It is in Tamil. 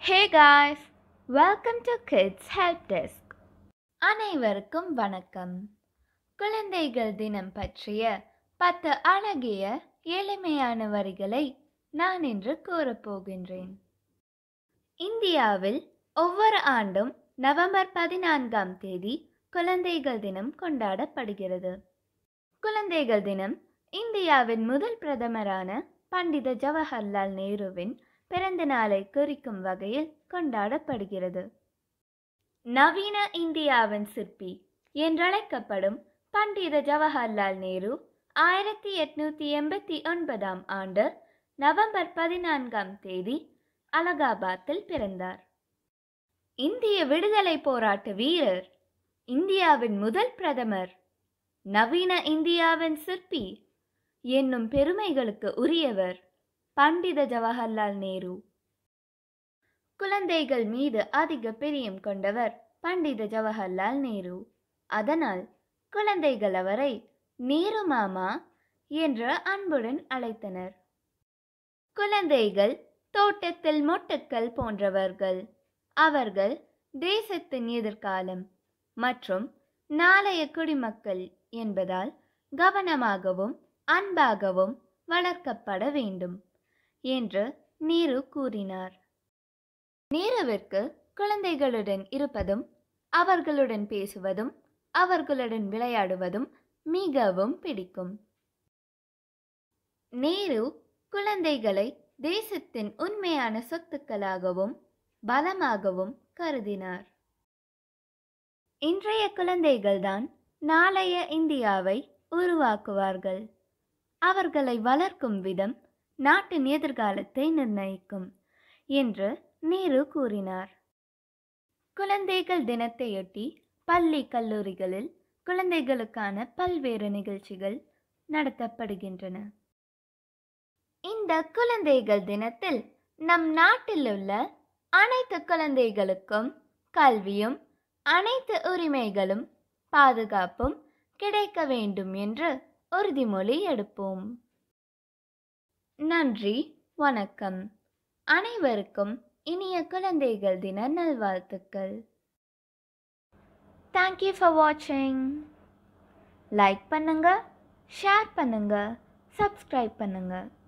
Hey guys, welcome to Kids Help Desk. அனைவருக்கும் வணக்கம் குழந்தைகள் தினம் பற்றிய பத்து அழகிய எளிமையான வரிகளை நான் இன்று கூறப்போகின்றேன் இந்தியாவில் ஒவ்வொரு ஆண்டும் நவம்பர் பதினான்காம் தேதி குழந்தைகள் தினம் கொண்டாடப்படுகிறது குழந்தைகள் தினம் இந்தியாவின் முதல் பிரதமரான பண்டித ஜவஹர்லால் நேருவின் பிறந்த நாளை குறிக்கும் வகையில் கொண்டாடப்படுகிறது நவீன இந்தியாவின் சிற்பி என்றழைக்கப்படும் பண்டித ஜவஹர்லால் நேரு ஆயிரத்தி எட்நூத்தி எண்பத்தி ஒன்பதாம் ஆண்டு நவம்பர் பதினான்காம் தேதி அலகாபாத்தில் பிறந்தார் இந்திய விடுதலை போராட்ட வீரர் இந்தியாவின் முதல் பிரதமர் நவீன இந்தியாவின் சிற்பி என்னும் பெருமைகளுக்கு உரியவர் பண்டித ஜவஹர்லால் நேரு குழந்தைகள் மீது அதிக பிரியம் கொண்டவர் பண்டித ஜவஹர்லால் நேரு அதனால் குழந்தைகள் அவரை நேரு மாமா என்று அன்புடன் அழைத்தனர் குழந்தைகள் தோட்டத்தில் மொட்டுக்கள் போன்றவர்கள் அவர்கள் தேசத்தின் எதிர்காலம் மற்றும் நாளைய குடிமக்கள் என்பதால் கவனமாகவும் அன்பாகவும் வளர்க்கப்பட வேண்டும் என்று நேரு கூறினார் நேருவிற்கு குழந்தைகளுடன் இருப்பதும் அவர்களுடன் பேசுவதும் அவர்களுடன் விளையாடுவதும் மிகவும் பிடிக்கும் நேரு குழந்தைகளை தேசத்தின் உண்மையான சொத்துக்களாகவும் பலமாகவும் கருதினார் இன்றைய குழந்தைகள்தான் நாளைய இந்தியாவை உருவாக்குவார்கள் அவர்களை வளர்க்கும் விதம் நாட்டின் எதிர்காலத்தை நிர்ணயிக்கும் என்று நேரு கூறினார் குழந்தைகள் தினத்தையொட்டி பள்ளி கல்லூரிகளில் குழந்தைகளுக்கான பல்வேறு நிகழ்ச்சிகள் நடத்தப்படுகின்றன இந்த குழந்தைகள் தினத்தில் நம் நாட்டில் உள்ள அனைத்து குழந்தைகளுக்கும் கல்வியும் அனைத்து உரிமைகளும் பாதுகாப்பும் கிடைக்க வேண்டும் என்று உறுதிமொழி எடுப்போம் நன்றி வணக்கம் அனைவருக்கும் இனிய குழந்தைகள் தின நல்வாழ்த்துக்கள் தேங்க்யூ ஃபார் வாட்சிங் லைக் பண்ணுங்க ஷேர் பண்ணுங்க சப்ஸ்கிரைப் பண்ணுங்க